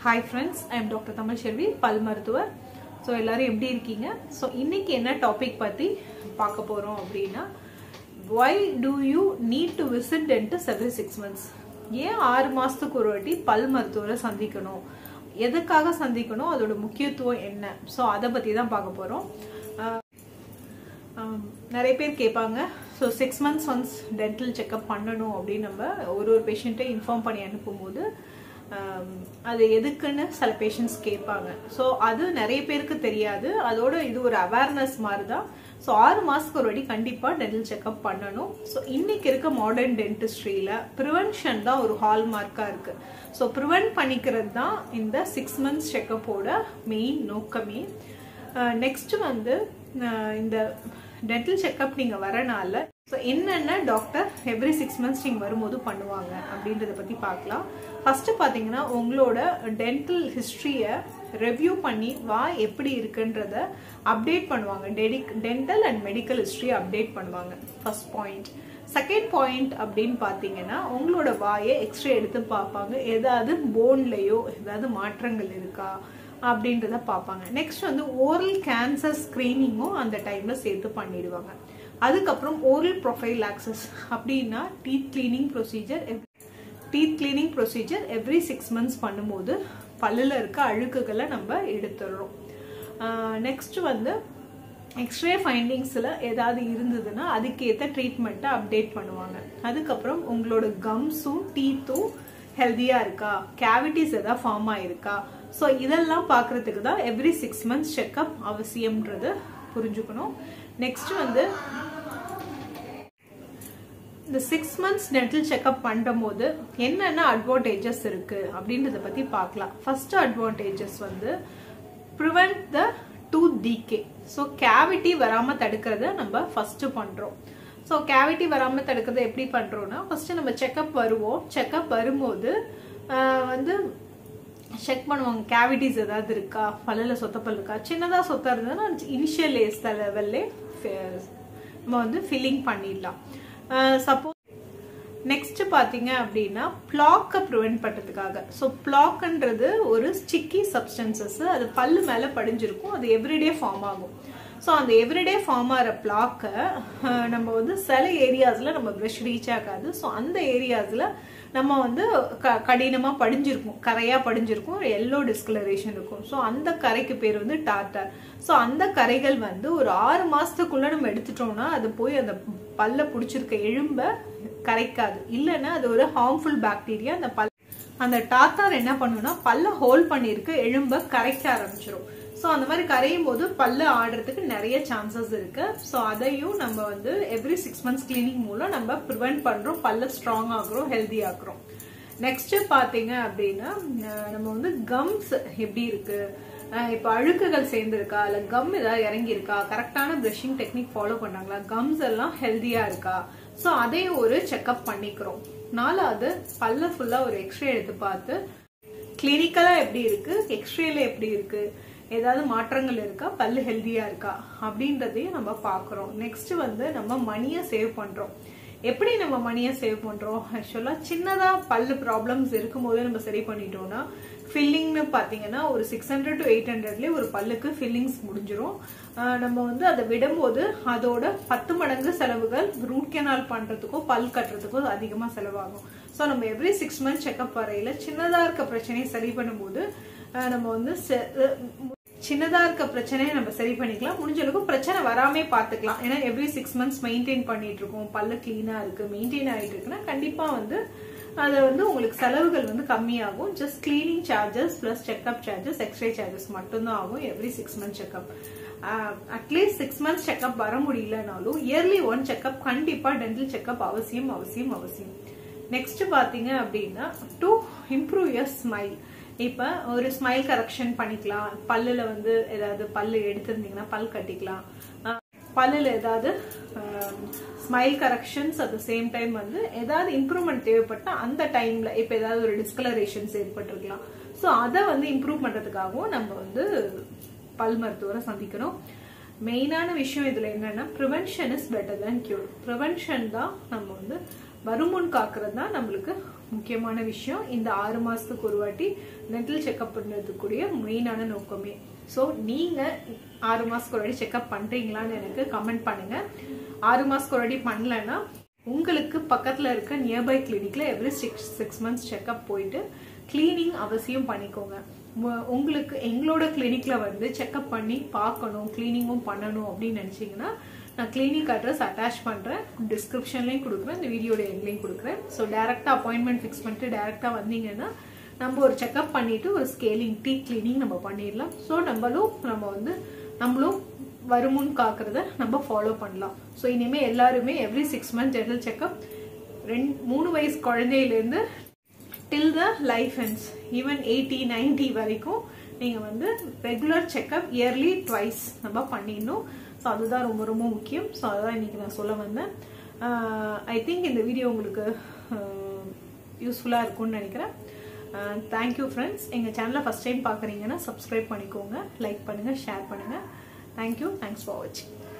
hi friends I am doctor Tamil Selvi பல் மருத்துவர் so எல்லாரும் எப்படி இருக்கீங்க ஸோ இன்னைக்கு என்ன டாபிக் பற்றி பார்க்க போகிறோம் அப்படின்னா why do you need to visit dentist every six months ஏன் ஆறு மாதத்துக்கு ஒரு வாட்டி பல் மருத்துவரை சந்திக்கணும் எதுக்காக சந்திக்கணும் அதோட முக்கியத்துவம் என்ன ஸோ அதை பற்றி தான் பார்க்க போகிறோம் நிறைய பேர் கேட்பாங்க so six months once dental checkup பண்ணணும் அப்படின்னு நம்ம ஒரு ஒரு பேஷண்ட்டை இன்ஃபார்ம் பண்ணி அனுப்பும்போது அது எதுக்குன்னு சில பேஷண்ட்ஸ் கேட்பாங்க ஸோ அது நிறைய பேருக்கு தெரியாது அதோட இது ஒரு அவேர்னஸ் மாதிரி தான் ஸோ ஆறு மாதத்துக்கு ஒரு வாட்டி கண்டிப்பாக டென்டல் செக்அப் பண்ணணும் ஸோ இன்னைக்கு இருக்க மாடர்ன் டென்டிஸ்ட்ரியில் ப்ரிவென்ஷன் தான் ஒரு ஹால்மார்க்காக இருக்குது ஸோ ப்ரிவென்ட் பண்ணிக்கிறது தான் இந்த சிக்ஸ் மந்த்ஸ் செக்கப்போட மெயின் நோக்கமே நெக்ஸ்ட் வந்து இந்த டென்டல் செக்அப் நீங்கள் வரனால ஸோ என்னென்ன டாக்டர் எவ்ரி சிக்ஸ் மந்த்ஸ் நீங்கள் வரும்போது பண்ணுவாங்க அப்படின்றத பற்றி பார்க்கலாம் ஃபஸ்ட்டு பார்த்தீங்கன்னா உங்களோட டென்டல் ஹிஸ்ட்ரியை ரெவ்யூ பண்ணி வா எப்படி இருக்குன்றத அப்டேட் பண்ணுவாங்க டெடிக் dental and medical history update பண்ணுவாங்க ஃபர்ஸ்ட் பாயிண்ட் செகண்ட் பாயிண்ட் அப்படின்னு பார்த்தீங்கன்னா உங்களோட வாயை எக்ஸ்ரே எடுத்து பார்ப்பாங்க ஏதாவது போன்லேயோ ஏதாவது மாற்றங்கள் இருக்கா அப்படின்றத பார்ப்பாங்க நெக்ஸ்ட் வந்து ஓரல் கேன்சர் ஸ்க்ரீனிங்கும் அந்த டைமில் சேர்த்து பண்ணிடுவாங்க அதுக்கப்புறம் ஓரல் ப்ரொஃபைல் ஆக்சஸ் அப்படின்னா teeth cleaning procedure teeth cleaning procedure every six months பண்ணும்போது பல்லில் இருக்க அழுக்குகளை நம்ம எடுத்துடுறோம் நெக்ஸ்ட் வந்து எக்ஸ்ரே ஃபைண்டிங்ஸில் ஏதாவது இருந்ததுன்னா அதுக்கேற்ற ட்ரீட்மெண்ட்டை அப்டேட் பண்ணுவாங்க அதுக்கப்புறம் உங்களோட கம்ஸும் டீத்தும் ஹெல்த்தியாக இருக்கா கேவிட்டிஸ் எதாவது ஃபார்ம் ஆயிருக்கா ஸோ இதெல்லாம் பார்க்குறதுக்கு தான் எவ்ரி சிக்ஸ் மந்த்ஸ் செக்அப் அவசியம்ன்றது புரிஞ்சுக்கணும் நெக்ஸ்ட் வந்து இந்த சிக்ஸ் மந்த்ஸ் டென்டல் செக்அப் பண்ணும் போது என்னென்ன அட்வான்டேஜஸ் இருக்கு அப்படின்றத பத்தி பார்க்கலாம் ஃபர்ஸ்ட் அட்வான்டேஜஸ் வந்து prevent the tooth decay so cavity வராம தடுக்கிறத நம்ம ஃபர்ஸ்ட் பண்றோம் ஸோ கேவிட்டி வராம தடுக்கிறத எப்படி பண்றோம்னா ஃபர்ஸ்ட் நம்ம செக்அப் வருவோம் செக்அப் வரும்போது வந்து செக் பண்ணுவாங்க கேவிட்டிஸ் ஏதாவது இருக்கா பல்லில் சொத்தப்பல் இருக்கா சின்னதாக சொத்தம் இருந்ததுன்னா இனிஷியல் ஏஸ் லெவல்லே நம்ம வந்து ஃபில்லிங் பண்ணிடலாம் சப்போஸ் நெக்ஸ்ட் பார்த்தீங்க அப்படின்னா பிளாக்கை ப்ரிவெண்ட் பண்ணுறதுக்காக ஸோ பிளாக்ன்றது ஒரு ஸ்டிக்கி சப்ஸ்டன்சஸ் அது பல்லு மேலே படிஞ்சிருக்கும் அது எவ்ரிடே ஃபார்ம் ஆகும் ஸோ அந்த எவ்ரிடே ஃபார்ம் ஆகிற பிளாக்கை நம்ம வந்து சில ஏரியாஸில் நம்ம ப்ரெஷ் ரீச் ஆகாது ஸோ அந்த ஏரியாஸில் நம்ம வந்து க கடினமாக படிஞ்சிருக்கும் கரையாக படிஞ்சிருக்கும் எல்லோ டிஸ்கலரேஷன் இருக்கும் ஸோ அந்த கரைக்கு பேர் வந்து டாட்டார் ஸோ அந்த கரைகள் வந்து ஒரு ஆறு மாதத்துக்குள்ளே நம்ம எடுத்துட்டோம்னா அது போய் அந்த பல்ல பிடிச்சிருக்க எலும்ப கரைக்காது இல்லைன்னா அது ஒரு ஹார்ம்ஃபுல் பாக்டீரியா அந்த பல் அந்த டாத்தார் என்ன பண்ணுன்னா பல்ல ஹோல்ட் பண்ணியிருக்க எலும்ப கரைக்க ஆரம்பிச்சிடும் ஸோ அந்த மாதிரி கரையும் போது பல்லு ஆடுறதுக்கு நிறைய சான்சஸ் இருக்கு ஸோ அதையும் நம்ம வந்து எவ்ரி சிக்ஸ் மந்த்ஸ் கிளீனிங் மூலம் நம்ம ப்ரிவென்ட் பண்றோம் பல்ல ஸ்ட்ராங் ஆகுறோம் ஹெல்தி ஆக்குறோம் நெக்ஸ்ட் பாத்தீங்க அப்படின்னா நம்ம வந்து கம்ஸ் எப்படி இருக்கு இப்போ அழுக்குகள் சேர்ந்துருக்கா இல்லை கம் ஏதாவது இறங்கியிருக்கா கரெக்டான ப்ரஷிங் டெக்னிக் ஃபாலோ பண்ணாங்களா கம்ஸ் எல்லாம் ஹெல்த்தியா இருக்கா ஸோ அதையும் ஒரு செக்அப் பண்ணிக்கிறோம் நாலாவது பல்ல ஃபுல்லா ஒரு எக்ஸ்ரே எடுத்து பார்த்து கிளினிக்கலா எப்படி இருக்கு எக்ஸ்ரேல எப்படி இருக்கு ஏதாவது மாற்றங்கள் இருக்கா பல்லு ஹெல்த்தியா இருக்கா அப்படின்றதையும் நம்ம பாக்குறோம் நெக்ஸ்ட் வந்து நம்ம மணியை சேவ் பண்றோம் எப்படி நம்ம மணியை சேவ் பண்றோம் ஆக்சுவலா சின்னதா பல்லு ப்ராப்ளம்ஸ் இருக்கும்போது நம்ம சரி பண்ணிட்டோம்னா ஃபில்லிங்னு பாத்தீங்கன்னா ஒரு சிக்ஸ் ஹண்ட்ரட் டு எயிட் ஹண்ட்ரட்லேயே ஒரு பல்லுக்கு ஃபில்லிங்ஸ் முடிஞ்சிரும் நம்ம வந்து அதை விடும்போது அதோட பத்து மடங்கு செலவுகள் ரூட் கெனால் பண்றதுக்கோ பல் கட்டுறதுக்கோ அதிகமாக செலவாகும் ஸோ நம்ம எவ்ரி சிக்ஸ் மந்த் செக்அப் வரையில சின்னதா இருக்க பிரச்சனையை சரி பண்ணும்போது நம்ம வந்து சின்னதா இருக்க பிரச்சனையை நம்ம சரி பண்ணிக்கலாம் முடிஞ்ச அளவுக்கு பிரச்சனை வராமே பார்த்துக்கலாம் ஏன்னா எவ்ரி சிக்ஸ் மந்த்ஸ் மெயின்டைன் பண்ணிட்டு இருக்கோம் பல்லு கிளீனா இருக்கு மெயின்டைன் ஆகிட்டு இருக்குன்னா கண்டிப்பா வந்து அது வந்து உங்களுக்கு செலவுகள் வந்து கம்மியாகும் just cleaning charges plus checkup charges x-ray charges மட்டும்தான் ஆகும் every six month checkup at least six months checkup வர முடியலனாலும் இயர்லி ஒன் செக்அப் கண்டிப்பா டென்டல் செக்அப் அவசியம் அவசியம் அவசியம் நெக்ஸ்ட் பாத்தீங்க அப்படின்னா டு இம்ப்ரூவ் யர் ஸ்மைல் இப்போ ஒரு ஸ்மைல் கரெக்ஷன் பண்ணிக்கலாம் பல்லுல வந்து ஏதாவது பல்லு எடுத்திருந்தீங்கன்னா பல் கட்டிக்கலாம் பல்லுல ஏதாவது smile corrections at the same time வந்து ஏதாவது இம்ப்ரூவ்மெண்ட் தேவைப்பட்டா அந்த டைம்ல இப்போ ஏதாவது ஒரு டிஸ்கலரேஷன்ஸ் ஏற்பட்டிருக்கலாம் ஸோ அதை வந்து இம்ப்ரூவ் பண்றதுக்காகவும் நம்ம வந்து பல் மருத்துவரை சந்திக்கணும் மெயினான விஷயம் இதுல என்னன்னா prevention is better than cure prevention தான் நம்ம வந்து வருமுன் காக்கிறது தான் நம்மளுக்கு முக்கியமான விஷயம் இந்த ஆறு மாசத்துக்கு ஒரு வாட்டி டென்டல் செக்அப் பண்ணுறதுக்குரிய மெயினான நோக்கமே ஸோ நீங்க ஆறு மாசத்துக்கு ஒரு வாட்டி செக்அப் பண்றீங்களான்னு எனக்கு கமெண்ட் பண்ணுங்க ஆறு மாசத்துக்கு ஒரு வாட்டி பண்ணலன்னா உங்களுக்கு பக்கத்துல இருக்க நியர்பை கிளினிக்ல every six six months checkup போயிட்டு கிளீனிங் அவசியம் பண்ணிக்கோங்க உ- உங்களுக்கு எங்களோட கிளினிக்ல வந்து செக்அப் பண்ணி பார்க்கணும் கிளீனிங்கும் பண்ணணும் அப்படின்னு நினைச்சீங்கன்னா நான் கிளினிக் அட்ரஸ் அட்டாச் பண்றேன் டிஸ்கிரிப்ஷன்லயும் கொடுக்குறேன் இந்த வீடியோட எண்ட்லையும் கொடுக்குறேன் ஸோ டேரக்டா அப்பாயின்மெண்ட் ஃபிக்ஸ் பண்ணிட்டு டேரக்டா வந்தீங்கன்னா நம்ம ஒரு செக்அப் பண்ணிட்டு ஒரு ஸ்கேலிங் டீ கிளீனிங் நம்ம பண்ணிடலாம் ஸோ நம்மளும் நம்ம வந்து நம்மளும் வருமுன் காக்கிறத நம்ம ஃபாலோ பண்ணலாம் ஸோ இனிமே எல்லாருமே every six month general checkup ரெண்டு மூணு வயசு குழந்தையிலேருந்து till the life ends even eighty 90 வரைக்கும் நீங்கள் வந்து ரெகுலர் செக்அப் இயர்லி ட்வைஸ் நம்ம பண்ணிடணும் ஸோ அதுதான் ரொம்ப ரொம்ப முக்கியம் ஸோ அதுதான் இன்னைக்கு நான் சொல்ல வந்தேன் ஐ திங்க் இந்த வீடியோ உங்களுக்கு யூஸ்ஃபுல்லாக இருக்கும்னு நினைக்கிறேன் தேங்க்யூ ஃப்ரெண்ட்ஸ் எங்கள் சேனலை ஃபஸ்ட் டைம் பார்க்குறீங்கன்னா சப்ஸ்கிரைப் பண்ணிக்கோங்க லைக் பண்ணுங்கள் ஷேர் பண்ணுங்கள் தேங்க்யூ தேங்க்ஸ் ஃபார் வாட்சிங்